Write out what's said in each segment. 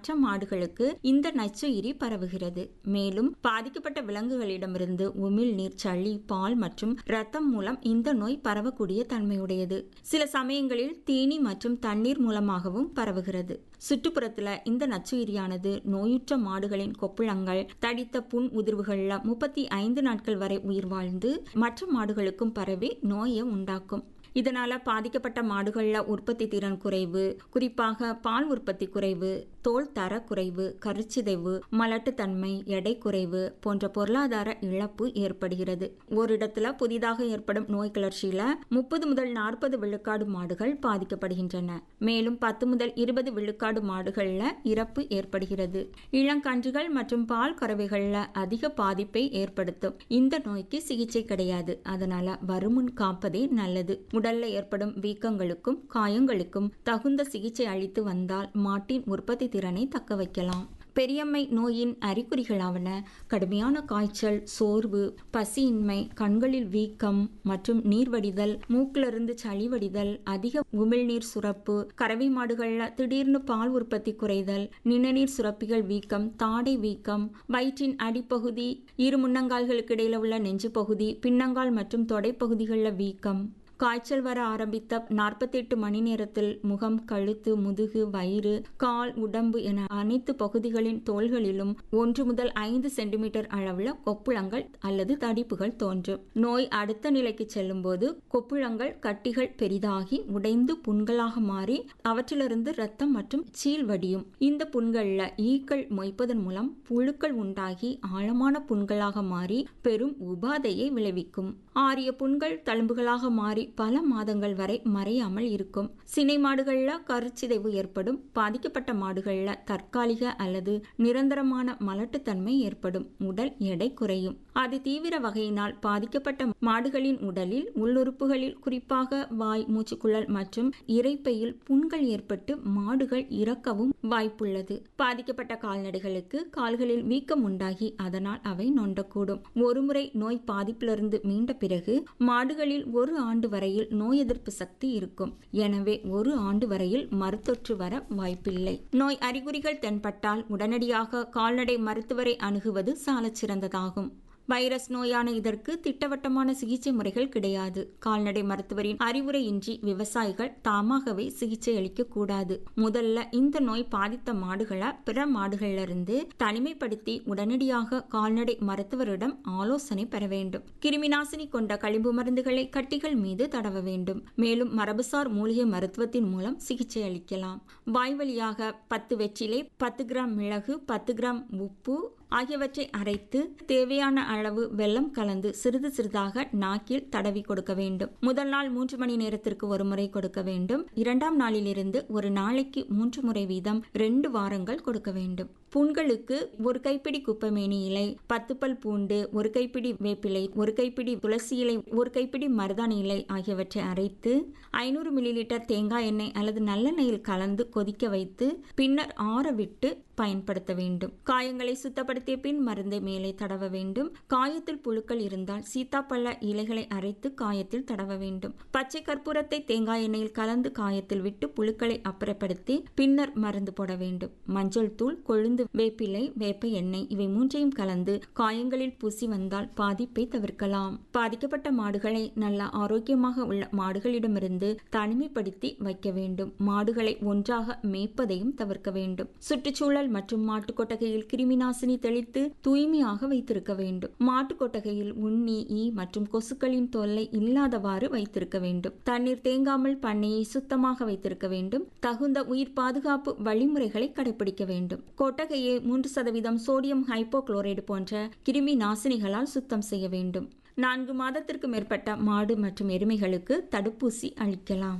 மற்ற மாடுகளுக்கு இந்த நச்சுயிரி பரவுகிறது மேலும் பாதிக்கப்பட்ட விலங்குகளிடமிருந்து உமிழ்நீர் சளி பால் மற்றும் இரத்தம் மூலம் இந்த நோய் பரவக்கூடிய தன்மையுடையது சில சமயங்களில் தீனி மற்றும் தண்ணீர் மூலமாகவும் பரவுகிறது சுற்றுப்புறத்துல இந்த நச்சுயிரியானது நோயுற்ற மாடுகளின் கொப்புளங்கள் தடித்த புண் உதிர்வுகள்ல முப்பத்தி ஐந்து நாட்கள் வரை உயிர் வாழ்ந்து மற்ற மாடுகளுக்கும் பரவி நோயை உண்டாக்கும் இதனால பாதிக்கப்பட்ட மாடுகள்ல உற்பத்தி திறன் குறைவு குறிப்பாக பால் உற்பத்தி குறைவு தோல் தர குறைவு கருச்சிதைவு மலட்டுத்தன்மை எடை குறைவு போன்ற பொருளாதார இழப்பு ஏற்படுகிறது ஓரிடத்துல புதிதாக ஏற்படும் நோய் கிளர்ச்சியில முப்பது முதல் நாற்பது விழுக்காடு மாடுகள் பாதிக்கப்படுகின்றன மேலும் பத்து முதல் இருபது விழுக்காடு மாடுகள்ல இறப்பு ஏற்படுகிறது இளங்கன்றுகள் மற்றும் பால் கறவைகள்ல அதிக பாதிப்பை ஏற்படுத்தும் இந்த நோய்க்கு சிகிச்சை கிடையாது அதனால வருமுன் காப்பதே நல்லது உடல்ல ஏற்படும் வீக்கங்களுக்கும் காயங்களுக்கும் தகுந்த சிகிச்சை அளித்து வந்தால் மாட்டின் உற்பத்தி திறனை தக்க வைக்கலாம் பெரியம்மை நோயின் அறிகுறிகளாவன கடுமையான காய்ச்சல் சோர்வு பசியின்மை கண்களில் வீக்கம் மற்றும் நீர் வடிதல் மூக்கிலிருந்து சளி வடிதல் அதிக உமிழ்நீர் சுரப்பு கறவை மாடுகள்ல திடீர்னு பால் உற்பத்தி குறைதல் நிணநீர் சுரப்பிகள் வீக்கம் தாடை வீக்கம் வயிற்றின் அடிப்பகுதி இரு முன்னங்கால்களுக்கு இடையில உள்ள நெஞ்சு பகுதி பின்னங்கால் மற்றும் தொடைப்பகுதிகளில் வீக்கம் காய்ச்சல் வர ஆரம்பித்த நாற்பத்தெட்டு மணி நேரத்தில் முகம் கழுத்து முதுகு வயிறு கால் உடம்பு என அனைத்து பகுதிகளின் தோள்களிலும் ஒன்று முதல் ஐந்து சென்டிமீட்டர் அளவுல கொப்புளங்கள் அல்லது தடிப்புகள் தோன்றும் நோய் அடுத்த நிலைக்கு செல்லும் போது கொப்புளங்கள் கட்டிகள் பெரிதாகி உடைந்து புண்களாக மாறி அவற்றிலிருந்து ரத்தம் மற்றும் சீல் வடியும் இந்த புண்கள்ல ஈக்கள் மொய்ப்பதன் மூலம் புழுக்கள் உண்டாகி ஆழமான புண்களாக மாறி பெரும் உபாதையை விளைவிக்கும் ஆரிய புண்கள் தழும்புகளாக மாறி பல மாதங்கள் வரை மறையாமல் இருக்கும் சினை மாடுகள்ல கருச்சிதைவு ஏற்படும் பாதிக்கப்பட்ட மாடுகள்ல தற்காலிக அல்லது நிரந்தரமான மலட்டுத்தன்மை ஏற்படும் உடல் எடை குறையும் அது தீவிர வகையினால் பாதிக்கப்பட்ட மாடுகளின் உடலில் உள்ளுறுப்புகளில் குறிப்பாக வாய் மூச்சுக்குழல் மற்றும் இறைப்பையில் புண்கள் ஏற்பட்டு மாடுகள் இறக்கவும் வாய்ப்புள்ளது பாதிக்கப்பட்ட கால்நடைகளுக்கு கால்களில் வீக்கம் உண்டாகி அதனால் அவை நொண்டக்கூடும் ஒருமுறை நோய் பாதிப்பிலிருந்து மீண்ட பிறகு மாடுகளில் ஒரு ஆண்டு வரையில் நோய் எதிர்ப்பு சக்தி இருக்கும் எனவே ஒரு ஆண்டு வரையில் மருத்தொற்று வர வாய்ப்பில்லை நோய் அறிகுறிகள் தென்பட்டால் உடனடியாக கால்நடை மருத்துவரை அணுகுவது சாலச் சிறந்ததாகும் வைரஸ் நோயான இதற்கு திட்டவட்டமான சிகிச்சை முறைகள் கிடையாது கால்நடை மருத்துவரின் அறிவுரையின்றி விவசாயிகள் தாமாகவே சிகிச்சை அளிக்க கூடாது முதல்ல இந்த நோய் பாதித்த மாடுகளை பிற மாடுகளிலிருந்து தனிமைப்படுத்தி உடனடியாக கால்நடை மருத்துவரிடம் ஆலோசனை பெற வேண்டும் கிருமிநாசினி கொண்ட கழிவு மருந்துகளை கட்டிகள் மீது தடவ வேண்டும் மேலும் மரபுசார் மூலிகை மருத்துவத்தின் மூலம் சிகிச்சை அளிக்கலாம் வாய் வழியாக பத்து வெற்றிலை பத்து கிராம் மிளகு பத்து கிராம் உப்பு ஆகியவற்றை அரைத்து தேவையான அளவு வெல்லம் கலந்து சிறிது சிறிதாக நாக்கில் தடவி கொடுக்க வேண்டும் முதல் நாள் மூன்று மணி நேரத்திற்கு ஒரு முறை கொடுக்க வேண்டும் இரண்டாம் நாளிலிருந்து ஒரு நாளைக்கு மூன்று முறை வீதம் ரெண்டு வாரங்கள் கொடுக்க வேண்டும் புண்களுக்கு ஒரு கைப்பிடி குப்பைமேனி இலை பத்து பல் பூண்டு ஒரு கைப்பிடி வேப்பிலை ஒரு கைப்பிடி துளசி இலை ஒரு கைப்பிடி மருதாணி இலை ஆகியவற்றை அரைத்து ஐநூறு மில்லி லிட்டர் தேங்காய் எண்ணெய் அல்லது நல்லெண்ணெயில் கலந்து கொதிக்க வைத்து பின்னர் ஆற விட்டு பயன்படுத்த வேண்டும் காயங்களை சுத்தப்படுத்திய பின் மருந்தை மேலே தடவ வேண்டும் காயத்தில் புழுக்கள் இருந்தால் சீத்தாப்பழ இலைகளை அரைத்து காயத்தில் தடவ வேண்டும் பச்சை கற்பூரத்தை தேங்காய் எண்ணெயில் கலந்து காயத்தில் விட்டு புழுக்களை அப்புறப்படுத்தி பின்னர் மருந்து போட வேண்டும் மஞ்சள் தூள் கொழுந்து வேப்பிலை வேப்ப எண்ணெய் இவை மூன்றையும் கலந்து காயங்களில் பூசி வந்தால் பாதிப்பை தவிர்க்கலாம் பாதிக்கப்பட்ட மாடுகளை நல்ல ஆரோக்கியமாக உள்ள மாடுகளிடமிருந்து தனிமைப்படுத்தி வைக்க வேண்டும் மாடுகளை ஒன்றாக மேய்ப்பதையும் தவிர்க்க வேண்டும் சுற்றுச்சூழல் மற்றும் மாட்டுக் கொட்டகையில் கிருமி நாசினி தெளித்து தூய்மையாக வைத்திருக்க வேண்டும் மாட்டுக் கொட்டகையில் உண்ணி ஈ மற்றும் கொசுக்களின் தொல்லை இல்லாதவாறு வைத்திருக்க வேண்டும் தண்ணீர் தேங்காமல் பண்ணையை சுத்தமாக வைத்திருக்க வேண்டும் தகுந்த உயிர் பாதுகாப்பு வழிமுறைகளை கடைபிடிக்க வேண்டும் கொட்டகையை மூன்று சதவீதம் சோடியம் ஹைப்போகுளோரைடு போன்ற கிருமி நாசினிகளால் சுத்தம் செய்ய வேண்டும் நான்கு மாதத்திற்கு மேற்பட்ட மாடு மற்றும் எருமைகளுக்கு தடுப்பூசி அளிக்கலாம்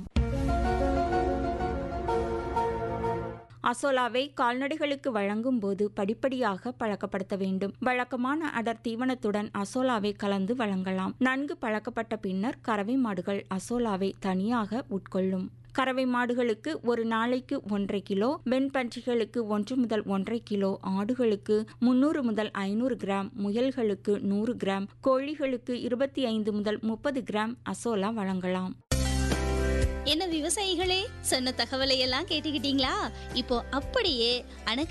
அசோலாவை கால்நடைகளுக்கு வழங்கும் போது படிப்படியாக பழக்கப்படுத்த வேண்டும் வழக்கமான அடர் தீவனத்துடன் அசோலாவை கலந்து வழங்கலாம் நன்கு பழக்கப்பட்ட பின்னர் கறவை மாடுகள் அசோலாவை தனியாக உட்கொள்ளும் கறவை மாடுகளுக்கு ஒரு நாளைக்கு ஒன்றரை கிலோ வெண்பன்றிகளுக்கு ஒன்று முதல் ஒன்றரை கிலோ ஆடுகளுக்கு முன்னூறு முதல் ஐநூறு கிராம் முயல்களுக்கு நூறு கிராம் கோழிகளுக்கு இருபத்தி ஐந்து முதல் முப்பது கிராம் அசோலா வழங்கலாம் என்ன விவசாயிகளே சொன்ன தகவலை எல்லாம் கேட்டுக்கிட்டீங்களா இப்போ அப்படியே அணக்க